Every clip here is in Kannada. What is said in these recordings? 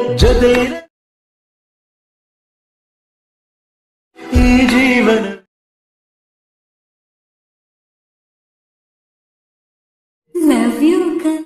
ಜೊತೆ ಈ ಜೀವನ Love you, girl.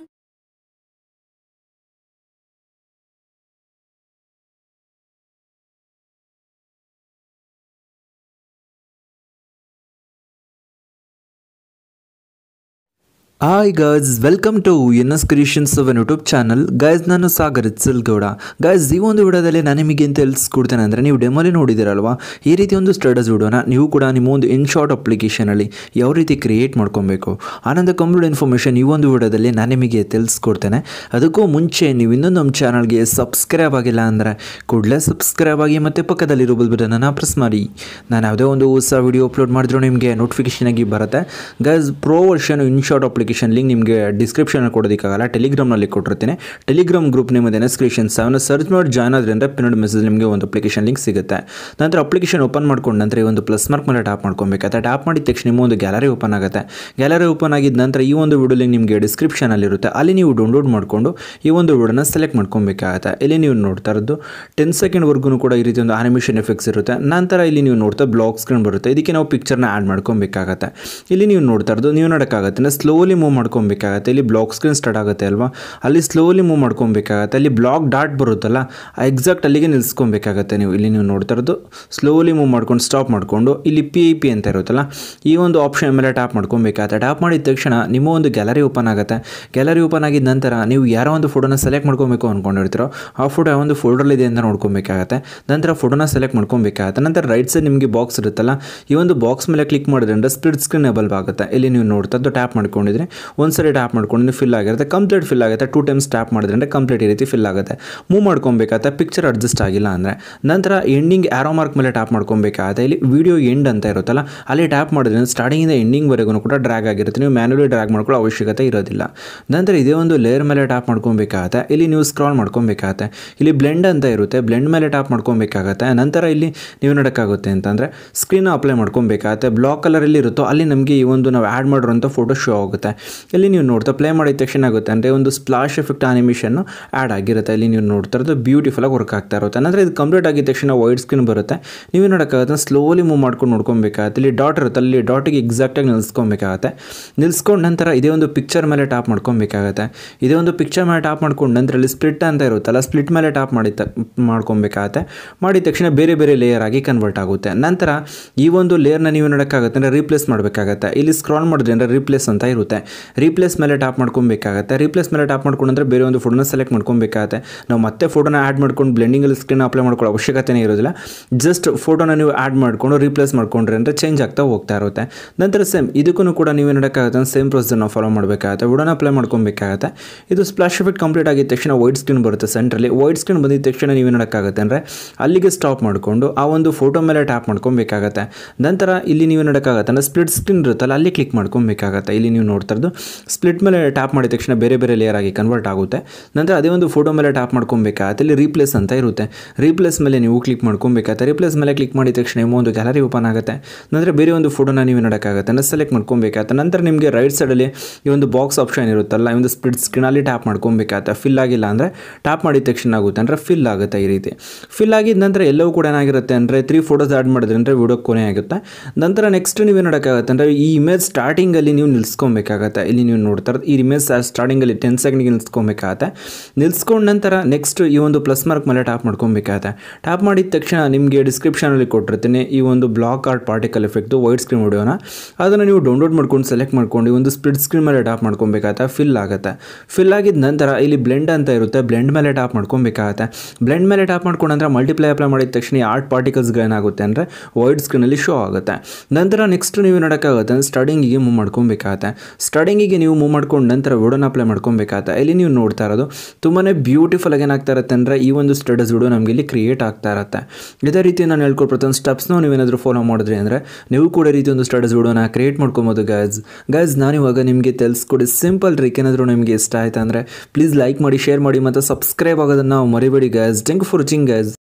Hi guys welcome to N S creations ಅವನ್ ಯೂಟ್ಯೂಬ್ ಚಾನಲ್ ಗೈಸ್ ನಾನು ಸಾಗರ್ ಗೌಡ ಗೈಸ್ ಈ ಒಂದು ವಿಡಿಯೋದಲ್ಲಿ ನಾನು ನಿಮಗೆ ಏನು ತಿಳಿಸ್ಕೊಡ್ತೇನೆ ಅಂದರೆ ನೀವು ಡೆಮೋಲಿ ನೋಡಿದಿರಲ್ವಾ ಈ ರೀತಿ ಒಂದು ಸ್ಟೇಟಸ್ ವಿಡಿಯೋನ ನೀವು ಕೂಡ ನಿಮ್ಮ ಒಂದು ಇನ್ ಶಾರ್ಟ್ ಅಪ್ಲಿಕೇಶನಲ್ಲಿ ಯಾವ ರೀತಿ ಕ್ರಿಯೇಟ್ ಮಾಡ್ಕೊಬೇಕು ಆನಂದ ಕಂಪ್ಲೀಟ್ ಇನ್ಫಾರ್ಮೇಷನ್ ಈ ಒಂದು ವಿಡಿಯೋದಲ್ಲಿ ನಾನು ನಿಮಗೆ ತಿಳಿಸ್ಕೊಡ್ತೇನೆ ಅದಕ್ಕೂ ಮುಂಚೆ ನೀವು ಇನ್ನೊಂದು ನಮ್ಮ ಚಾನಲ್ಗೆ ಸಬ್ಸ್ಕ್ರೈಬ್ ಆಗಿಲ್ಲ ಅಂದರೆ ಕೂಡಲೇ ಸಬ್ಸ್ಕ್ರೈಬ್ ಆಗಿ ಮತ್ತು ಪಕ್ಕದಲ್ಲಿರೋ ಬಲ್ ಬಟನನ್ನು ಪ್ರೆಸ್ ಮಾಡಿ ನಾನು ಯಾವುದೇ ಒಂದು ಹೊಸ ವಿಡಿಯೋ ಅಪ್ಲೋಡ್ ಮಾಡಿದ್ರು ನಿಮಗೆ ನೋಟಿಫಿಕೇಶನ್ ಆಗಿ ಬರುತ್ತೆ guys pro version in short application link ನಿಮಗೆ ಡಿಸ್ಕ್ರಿಪ್ಷನ್ ಕೊಡೋದಕ್ಕಾಗಲ್ಲ ಟೆಲಿಗ್ರಾಮ್ನಲ್ಲಿ ಕೊಟ್ಟಿರ್ತೀನಿ ಟೆಲಿಗ್ರಾಮ್ ಗ್ರೂಪ್ ನೇಮ್ ಇದೆ ಕ್ರಿಯೇಷನ್ ಸೆವೆನ್ ಸರ್ಚ್ ಮಾಡಿ ಜಾಯ್ನ್ ಆದರೆ ಅಂದರೆ ಪಿನ್ನಡ್ ಮೆಸೇಜ್ ನಿಮಗೆ ಒಂದು ಅಪ್ಲಿಕೇಶನ್ ಲಿಂಕ್ ಸಿಗುತ್ತೆ ನಂತರ ಅಪ್ಲಿಕೇಶನ್ ಓಪನ್ ಮಾಡ್ಕೊಂಡು ನಂತರ ಈ ಒಂದು ಪ್ಲಸ್ ಮಾರ್ಕ್ ಮೇಲೆ ಟ್ಯಾಪ್ ಮಾಡ್ಕೊಬೇಕಾಗುತ್ತೆ ಟ್ಯಾಪ್ ಮಾಡಿದ ತಕ್ಷಣ ನಿಮ್ಮ ಒಂದು ಗ್ಯಾಲರಿ ಓಪನ್ ಆಗುತ್ತೆ ಗ್ಯಾಲರಿ ಓಪನ್ ಆಗಿದ ನಂತರ ಈ ಒಂದು ವಿಡಿಯೋ ಲಿಂಕ್ ನಿಮಗೆ ಡಿಸ್ಕ್ರಿಪ್ಷನಲ್ಲಿರುತ್ತೆ ಅಲ್ಲಿ ನೀವು ಡೌನ್ಲೋಡ್ ಮಾಡಿಕೊಂಡು ಈ ಒಂದು ವಿಡಿಯೋನ ಸೆಲೆಕ್ಟ್ ಮಾಡ್ಕೊಬೇಕಾಗತ್ತೆ ಇಲ್ಲಿ ನೀವು ನೋಡ್ತಾ ಇರೋದು ಟೆನ್ ಸೆಕೆಂಡ್ವರೆಗೂ ಕೂಡ ಈ ರೀತಿ ಒಂದು ಆನಿಮೇಷನ್ ಎಫೆಕ್ಟ್ಸ್ ಇರುತ್ತೆ ನಂತರ ಇಲ್ಲಿ ನೀವು ನೋಡ್ತಾ ಬ್ಲಾಕ್ ಸ್ಕ್ರೀನ್ ಬರುತ್ತೆ ಇದಕ್ಕೆ ನಾವು ಪಿಕ್ಚರ್ನ ಆ್ಯಡ್ ಮಾಡ್ಕೊಬೇಕಾಗತ್ತೆ ಇಲ್ಲಿ ನೀವು ನೋಡ್ತಾ ಇರೋದು ನೀವು ನೋಡೋಕ್ಕಾಗತ್ತೆ ಸ್ಲೋಲಿ ಮೂವ್ ಮಾಡ್ಕೊಬೇಕಾಗತ್ತೆ ಇಲ್ಲಿ ಬ್ಲಾಕ್ ಸ್ಕ್ರೀನ್ ಸ್ಟಾರ್ಟ್ ಆಗುತ್ತೆ ಅಲ್ವಾ ಅಲ್ಲಿ ಸ್ಲೋಲಿ ಮೂವ್ ಮಾಡ್ಕೊಬೇಕಾಗತ್ತೆ ಅಲ್ಲಿ ಬ್ಲಾಕ್ ಡಾಟ್ ಬರುತ್ತಲ್ಲ ಎಕ್ಸಾಕ್ಟ್ ಅಲ್ಲಿಗೆ ನಿಲ್ಸ್ಕೊಬೇಕಾಗತ್ತೆ ನೀವು ಇಲ್ಲಿ ನೀವು ನೋಡ್ತಾ ಇರೋದು ಸ್ಲೋಲಿ ಮೂವ್ ಮಾಡ್ಕೊಂಡು ಸ್ಟಾಪ್ ಮಾಡಿಕೊಂಡು ಇಲ್ಲಿ ಪಿ ಐ ಪಿ ಅಂತ ಇರುತ್ತಲ್ಲ ಈ ಒಂದು ಆಪ್ಷನ್ ಮೇಲೆ ಟ್ಯಾಪ್ ಮಾಡ್ಕೊಬೇಕಾಗತ್ತೆ ಟ್ಯಾಪ್ ಮಾಡಿದ ತಕ್ಷಣ ನಿಮ್ಮ ಒಂದು ಗ್ಯಾಲರಿ ಓಪನ್ ಆಗುತ್ತೆ ಗ್ಯಾಲರಿ ಓಪನ್ ಆಗಿದ ನಂತರ ನೀವು ಯಾರೋ ಒಂದು ಫೋಟೋನ ಸೆಲೆಕ್ಟ್ ಮಾಡ್ಕೊಬೇಕು ಅಂದ್ಕೊಂಡಿರ್ತೀರೋ ಆ ಫೋಟೋ ಯಾವ ಒಂದು ಫೋಲ್ಡರ್ ಇದೆ ಅಂತ ನೋಡ್ಕೊಬೇಕಾಗತ್ತೆ ನಂತರ ಫೋಟೋನ ಸೆಲೆಕ್ಟ್ ಮಾಡ್ಕೊಬೇಕಾಗತ್ತೆ ನಂತರ ರೈಟ್ ಸೈಡ್ ನಿಮಗೆ ಬಾಕ್ಸ್ ಇರುತ್ತಲ್ಲ ಈ ಒಂದು ಬಾಕ್ಸ್ ಮೇಲೆ ಕ್ಲಿಕ್ ಮಾಡಿದ್ರೆ ಸ್ಪ್ಲಿಟ್ ಸ್ಕ್ರೀನ್ ಎಬಲ್ ಆಗುತ್ತೆ ಇಲ್ಲಿ ನೀವು ನೋಡ್ತಾ ಇದ್ದು ಟ್ಯಾಪ್ ಮಾಡ್ಕೊಂಡಿದ್ರೆ ಒಂದು ಸರಿ ಟ್ಯಾಪ್ ಮಾಡ್ಕೊಂಡು ಫಿಲ್ ಆಗಿರುತ್ತೆ ಕಂಪ್ಲೀಟ್ ಫಿಲ್ ಆಗುತ್ತೆ ಟೂ ಟೈಮ್ಸ್ ಟ್ಯಾಪ್ ಮಾಡಿದ್ರೆ ಕಂಪ್ಲೀಟ್ ಈ ರೀತಿ ಫಿಲ್ ಆಗುತ್ತೆ ಮೂವ್ ಮಾಡ್ಕೊಬೇಕಾಗತ್ತೆ ಪಿಕ್ಚರ್ ಅಡ್ಜಸ್ಟ್ ಆಗಿಲ್ಲ ಅಂದರೆ ನಂತರ ಎಂಡಿಂಗ್ ಆರೋ ಮಾರ್ಕ್ ಮೇಲೆ ಟ್ಯಾಪ್ ಮಾಡ್ಕೊಬೇಕಾಗತ್ತೆ ಇಲ್ಲಿ ವಿಡಿಯೋ ಎಂಡ್ ಅಂತ ಇರುತ್ತಲ್ಲ ಅಲ್ಲಿ ಟ್ಯಾಪ್ ಮಾಡಿದ್ರೆ ಸ್ಟಾರ್ಟಿಂಗಿಂದ ಎಂಡಿಂಗ್ವರೆಗೂ ಕೂಡ ಡ್ರ್ಯಾಗ್ ಆಗಿರುತ್ತೆ ನೀವು ಮ್ಯಾನ್ಯಲಿ ಡ್ರ್ಯಾಗ್ ಮಾಡ್ಕೊಳ್ಳೋ ಅವಶ್ಯಕತೆ ಇರೋದಿಲ್ಲ ನಂತರ ಇದೇ ಒಂದು ಲೇಯರ್ ಮೇಲೆ ಟ್ಯಾಪ್ ಮಾಡ್ಕೊಬೇಕಾಗತ್ತೆ ಇಲ್ಲಿ ನೀವು ಸ್ಕ್ರಾಲ್ ಮಾಡ್ಕೊಬೇಕಾಗತ್ತೆ ಇಲ್ಲಿ ಬ್ಲೆಂಡ್ ಅಂತ ಇರುತ್ತೆ ಬ್ಲೆಂಡ್ ಮೇಲೆ ಟ್ಯಾಪ್ ಮಾಡ್ಕೊಬೇಕಾಗತ್ತೆ ನಂತರ ಇಲ್ಲಿ ನೀವು ನೋಡೋಕ್ಕಾಗುತ್ತೆ ಅಂತಂದರೆ ಸ್ಕ್ರೀನ್ ಅಪ್ಲೈ ಮಾಡ್ಕೊಬೇಕಾಗತ್ತೆ ಬ್ಲಾಕ್ ಕಲರಲ್ಲಿ ಇರುತ್ತೋ ಅಲ್ಲಿ ನಮಗೆ ಈ ಒಂದು ನಾವು ಆ್ಯಡ್ ಮಾಡಿರೋಂಥ ಫೋಟೋ ಶೋ ಆಗುತ್ತೆ ಇಲ್ಲಿ ನೀವು ನೋಡ್ತಾ ಪ್ಲೇ ಮಾಡಿದ ತಕ್ಷಣ ಆಗುತ್ತೆ ಅಂದರೆ ಒಂದು ಸ್ಪ್ಲಾಶ್ ಎಫೆಕ್ಟ್ ಅನಿಮೇಷನ್ನು ಆ್ಯಡ್ ಆಗಿರುತ್ತೆ ಇಲ್ಲಿ ನೀವು ನೋಡ್ತಾ ಇರೋದು ಬ್ಯೂಟಿಫುಲ್ಲಾಗಿ ವರ್ಕ್ ಆಗ್ತಾ ಇರುತ್ತೆ ಅಂದರೆ ಇದು ಕಂಪ್ಲೀಟ್ ಆಗಿದ ತಕ್ಷಣ ವೈಟ್ ಸ್ಕ್ರೀನ್ ಬರುತ್ತೆ ನೀವು ನೋಡೋಕ್ಕಾಗುತ್ತೆ ಸ್ಲೋಲಿ ಮೂವ್ ಮಾಡ್ಕೊಂಡು ನೋಡ್ಕೊಬೇಕಾಗತ್ತೆ ಇಲ್ಲಿ ಡಾಟ್ ಇರುತ್ತೆ ಅಲ್ಲಿ ಡಾಟಿಗೆ ಎಕ್ಸಾಕ್ಟಾಗಿ ನಿಲ್ಸ್ಕೊಬೇಕಾಗತ್ತೆ ನಿಲ್ಸ್ಕೊಂಡು ನಂತರ ಇದೇ ಒಂದು ಪಿಕ್ಚರ್ ಮೇಲೆ ಟ್ಯಾಪ್ ಮಾಡ್ಕೊಬೇಕಾಗತ್ತೆ ಇದೇ ಒಂದು ಪಿಕ್ಚರ್ ಮೇಲೆ ಟ್ಯಾಪ್ ಮಾಡ್ಕೊಂಡು ನಂತರ ಅಲ್ಲಿ ಸ್ಪ್ಲಿಟ್ ಅಂತ ಇರುತ್ತಲ್ಲ ಸ್ಪ್ಲಿಟ್ ಮೇಲೆ ಟ್ಯಾಪ್ ಮಾಡಿ ತ ಮಾಡ್ಕೊಬೇಕಾಗತ್ತೆ ಮಾಡಿದ ತಕ್ಷಣ ಬೇರೆ ಬೇರೆ ಲೇಯರ್ ಆಗಿ ಕನ್ವರ್ಟ್ ಆಗುತ್ತೆ ನಂತರ ಈ ಒಂದು ಲೇಯರ್ನ ನೀವು ನೋಡೋಕ್ಕಾಗುತ್ತೆ ಅಂದರೆ ರೀಪ್ಲೇಸ್ ಮಾಡಬೇಕಾಗತ್ತೆ ಇಲ್ಲಿ ಸ್ಕ್ರಾಲ್ ಮಾಡಿದ್ರೆ ಅಂದರೆ ರೀಪ್ಲೇಸ್ ಅಂತ ಇರುತ್ತೆ ರೀಪ್ಲೇಸ್ ಮೇಲೆ ಟ್ಯಾಪ್ ಮಾಡ್ಕೊಬೇಕಾಗತ್ತೆ ರೀಪ್ಲೇಸ್ ಮೇಲೆ ಟ್ಯಾಪ್ ಮಾಡ್ಕೊಂಡ್ರೆ ಬೇರೆ ಒಂದು ಫೋಟೋನ ಸೆಲೆಕ್ಟ್ ಮಾಡ್ಕೊಬೇಕಾಗತ್ತೆ ನಾವು ಮತ್ತೆ ಫೋಟೋನ ಆ್ಯಡ್ ಮಾಡ್ಕೊಂಡು ಬ್ಲೆಂಡಿಂಗಲ್ಲಿ ಸ್ಕ್ರೀನ್ ಅಪ್ಲೈ ಮಾಡ್ಕೊಳ್ಳೋ ಅವಶ್ಯಕತೆನೇ ಇರೋದಿಲ್ಲ ಜಸ್ಟ್ ಫೋಟೋನ ನೀವು ಆ್ಯಡ್ ಮಾಡಿಕೊಂಡು ರೀಪ್ಲೇಸ್ ಮಾಡ್ಕೊಂಡ್ರೆ ಅಂದರೆ ಚೇಂಜ್ ಆಗ್ತಾ ಹೋಗ್ತಾ ಇರುತ್ತೆ ನಂತರ ಸೇಮ್ ಇದಕ್ಕೂ ಕೂಡ ನೀವು ನೋಡೋಕ್ಕಾಗುತ್ತೆ ಸೇಮ್ ಪ್ರೊಸೀಜರ್ನ ಫಾಲೋ ಮಾಡಬೇಕಾಗುತ್ತೆ ವಿಡಿಯೋನ ಅಪ್ಲೈ ಮಾಡ್ಕೊಬೇಕಾಗತ್ತೆ ಇದು ಸ್ಪ್ಲಾಶ್ ಎಫೆಕ್ಟ್ ಕಂಪ್ಲೀಟ್ ಆಗಿದ ತಕ್ಷಣ ವೈಟ್ ಸ್ಕ್ರೀನ್ ಬರುತ್ತೆ ಸೆಂಟ್ರಲ್ಲಿ ವೈಟ್ ಸ್ಕ್ರೀನ್ ಬಂದಿದ ತಕ್ಷಣ ನೀವು ನೋಡೋಕ್ಕಾಗುತ್ತೆ ಅಂದರೆ ಅಲ್ಲಿಗೆ ಸ್ಟಾಪ್ ಮಾಡಿಕೊಂಡು ಆ ಒಂದು ಫೋಟೋ ಮೇಲೆ ಟ್ಯಾಪ್ ಮಾಡ್ಕೊಬೇಕಾಗತ್ತೆ ನಂತರ ಇಲ್ಲಿ ನೀವು ನೋಡೋಕ್ಕಾಗತ್ತೆ ಅಂದರೆ ಸ್ಪ್ಲಿಟ್ ಸ್ಕ್ರೀನ್ ಇರುತ್ತಲ್ಲ ಅಲ್ಲಿ ಕ್ಲಿಕ್ ಮಾಡ್ಕೊಬೇಕಾಗತ್ತೆ ಇಲ್ಲಿ ನೀವು ನೋಡ್ತಾ ಇರೋದು ಸ್ಪ್ಲಿಟ್ ಮೇಲೆ ಟ್ಯಾಪ್ ಮಾಡಿದ ತಕ್ಷಣ ಬೇರೆ ಬೇರೆ ಲೇಯರ್ ಆಗಿ ಕನ್ವರ್ಟ್ ಆಗುತ್ತೆ ನಂತರ ಅದೇ ಒಂದು ಫೋಟೋ ಮೇಲೆ ಟ್ಯಾಪ್ ಮಾಡ್ಕೊಬೇಕಾಗತ್ತೆ ಇಲ್ಲಿ ರೀಪ್ಲೇಸ್ ಅಂತ ಇರುತ್ತೆ ರೀಪ್ಲೇಸ್ ಮೇಲೆ ನೀವು ಕ್ಲಿಕ್ ಮಾಡ್ಕೊಬೇಕಾಗತ್ತೆ ರೀಪ್ಲೇಸ್ ಮೇಲೆ ಕ್ಲಿಕ್ ಮಾಡಿದ ತಕ್ಷಣ ನಿಮ್ಮ ಒಂದು ಗ್ಯಾಲರಿ ಓಪನ್ ಆಗುತ್ತೆ ನಂತರ ಬೇರೆ ಒಂದು ಫೋಟೋನ ನೀವು ನೋಡೋಕ್ಕಾಗತ್ತೆ ಅಂದರೆ ಸೆಲೆಕ್ಟ್ ಮಾಡ್ಕೊಬೇಕಾಗತ್ತೆ ನಂತರ ನಿಮಗೆ ರೈಟ್ ಸೈಡಲ್ಲಿ ಈ ಒಂದು ಬಾಕ್ಸ್ ಆಪ್ಷನ್ ಇರುತ್ತಲ್ಲ ಈ ಒಂದು ಸ್ಪ್ಲಿಟ್ ಸ್ಕ್ರೀನಲ್ಲಿ ಟ್ಯಾಪ್ ಮಾಡ್ಕೊಬೇಕಾಗತ್ತೆ ಫಿಲ್ ಆಗಿಲ್ಲ ಅಂದರೆ ಟ್ಯಾಪ್ ಮಾಡಿದ ತಕ್ಷಣ ಆಗುತ್ತೆ ಅಂದರೆ ಫಿಲ್ ಆಗುತ್ತೆ ಈ ರೀತಿ ಫಿಲ್ ಆಗಿದ ನಂತರ ಎಲ್ಲವೂ ಕೂಡ ಏನಾಗಿರುತ್ತೆ ಅಂದರೆ ತ್ರೀ ಫೋಟೋಸ್ ಆ್ಯಡ್ ಮಾಡಿದ್ರೆ ಅಂದರೆ ವಿಡಿಯೋ ಕೊನೆ ಆಗುತ್ತೆ ನಂತರ ನೆಕ್ಸ್ಟ್ ನೀವು ನೋಡೋಕ್ಕಾಗತ್ತೆ ಅಂದರೆ ಈ ಇಮೇಜ್ ಸ್ಟಾರ್ಟಿಂಗಲ್ಲಿ ನೀವು ನಿಲ್ಸ್ಕೊಬೇಕಾಗತ್ತೆ ಇಲ್ಲಿ ನೀವು ನೋಡ್ತಾ ಇರೋದು ಈ ಇಮೇಜ್ ಸ್ಟಾರ್ಟಿಂಗಲ್ಲಿ ಟೆನ್ ಸೆಕೆಂಡ್ಗೆ ನಿಲ್ಸ್ಕೊಬೇಕಾಗತ್ತೆ ನಿಲ್ಸ್ಕೊಂಡ ನಂತರ ನೆಕ್ಸ್ಟ್ ಈ ಒಂದು ಪ್ಲಸ್ ಮಾರ್ಕ್ ಮೇಲೆ ಟ್ಯಾಪ್ ಮಾಡ್ಕೊಬೇಕಾಗತ್ತೆ ಟ್ಯಾಪ್ ಮಾಡಿದ ತಕ್ಷಣ ನಿಮಗೆ ಡಿಸ್ಕ್ರಿಪ್ಷನಲ್ಲಿ ಕೊಟ್ಟಿರ್ತೀನಿ ಈ ಒಂದು black art particle effect white screen ವಿಡಿಯೋನ ಅದನ್ನು ನೀವು ಡೌನ್ಲೋಡ್ ಮಾಡ್ಕೊಂಡು ಸೆಲೆಕ್ಟ್ ಮಾಡ್ಕೊಂಡು ಈ ಒಂದು ಸ್ಪ್ಲಿಟ್ ಸ್ಕ್ರೀನ್ ಮೇಲೆ ಟ್ಯಾಪ್ ಮಾಡ್ಕೊಬೇಕಾಗತ್ತೆ ಫಿಲ್ ಆಗುತ್ತೆ ಫಿಲ್ ಆಗಿದ ನಂತರ ಇಲ್ಲಿ ಬ್ಲೆಂಡ್ ಅಂತ ಇರುತ್ತೆ ಬ್ಲೆಂಡ್ ಮೇಲೆ ಟ್ಯಾಪ್ ಮಾಡ್ಕೊಬೇಕಾಗತ್ತೆ ಬ್ಲೆಂಡ್ ಮೇಲೆ ಟ್ಯಾಪ್ ಮಾಡ್ಕೊಂಡು ಅಂದರೆ ಮಲ್ಟಿಪ್ಲೈ ಅಪ್ಲೈ ಮಾಡಿದ ತಕ್ಷಣ ಈ ಆರ್ಟ್ ಪಾರ್ಟಿಕಲ್ಸ್ಗಳೇನಾಗುತ್ತೆ ಅಂದರೆ ವೈಟ್ ಸ್ಕ್ರೀನಲ್ಲಿ ಶೋ ಆಗುತ್ತೆ ನಂತರ ನೆಕ್ಸ್ಟ್ ನೀವು ನೋಡೋಕ್ಕಾಗುತ್ತೆ ಸ್ಟಾರ್ಟಿಂಗಿಗೆ ಮೂವ್ ಮಾಡ್ಕೊಬೇಕಾಗತ್ತೆ ಸ್ಟಾರ್ಟಿಂಗಿಗೆ ನೀವು ಮೂವ್ ಮಾಡ್ಕೊಂಡು ನಂತರ ವಿಡಿಯೋನ ಅಪ್ಲೈ ಮಾಡ್ಕೊಬೇಕಾಗತ್ತೆ ಇಲ್ಲಿ ನೀವು ನೋಡ್ತಾ ಇರೋದು ತುಂಬಾ ಬ್ಯೂಟಿಫುಲ್ ಆಗಿ ಏನಾಗ್ತಾ ಇರುತ್ತೆ ಅಂದರೆ ಈ ಒಂದು ಸ್ಟೇಟಸ್ ವಿಡಿಯೋ ನಮಗೆ ಇಲ್ಲಿ ಕ್ರಿಯೇಟ್ ಆಗ್ತಾ ಇರುತ್ತೆ ಇದೇ ರೀತಿ ನಾನು ಹೇಳ್ಕೊಟ್ಟು ಪ್ರತಿಯೊಂದು ಸ್ಟೆಪ್ಸ್ನ ನೀವೇನಾದರೂ ಫಾಲೋ ಮಾಡಿದ್ರಿ ಅಂದರೆ ನೀವು ಕೂಡ ಈ ರೀತಿ ಒಂದು ಸ್ಟೇಟಸ್ ವಿಡಿಯೋನ ಕ್ರಿಯೇಟ್ ಮಾಡ್ಕೊಬೋದು ಗೈಸ್ ಗೈಸ್ ನಾನಿವಾಗ ನಿಮಗೆ ತಿಳಿಸ್ಕೊಡಿ ಸಿಂಪಲ್ ಟ್ರಿಕ್ ಏನಾದರೂ ನಿಮಗೆ ಇಷ್ಟ ಆಯ್ತು ಅಂದರೆ ಪ್ಲೀಸ್ ಲೈಕ್ ಮಾಡಿ ಶೇರ್ ಮಾಡಿ ಮತ್ತು ಸಬ್ಸ್ಕ್ರೈಬ್ ಆಗೋದನ್ನು ಮರಿಬೇಡಿ guys thank for watching guys